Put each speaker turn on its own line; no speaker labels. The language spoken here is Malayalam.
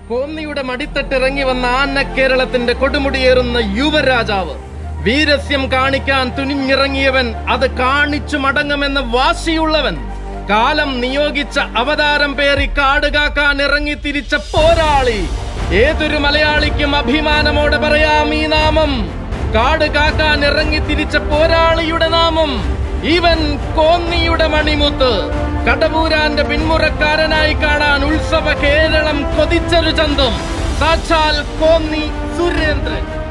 കോന്നിയുടെ മടിത്തട്ടിറങ്ങി വന്ന ആന കേരളത്തിന്റെ കൊടുമുടിയേറുന്ന യുവരാജാവ് വീരസ്യം കാണിക്കാൻ തുനിഞ്ഞിറങ്ങിയവൻ അത് കാണിച്ചു മടങ്ങുമെന്ന വാശിയുള്ളവൻ കാലം നിയോഗിച്ച അവതാരം പേറി കാട് കാക്കാൻ ഇറങ്ങി തിരിച്ച പോരാളി ഏതൊരു മലയാളിക്കും അഭിമാനമോടെ പറയാം ഈ നാമം കാട് കാക്കാൻ ഇറങ്ങി തിരിച്ച പോരാളിയുടെ നാമം ഇവൻ കോന്നിയുടെ മണിമുത്ത് കടപൂരാന്റെ പിന്മുറക്കാരനായി കാണാൻ ഉത്സവ കേരളം കൊതിച്ചൊരു ചന്തം സാക്ഷാൽ കോന്നി സുരേന്ദ്രൻ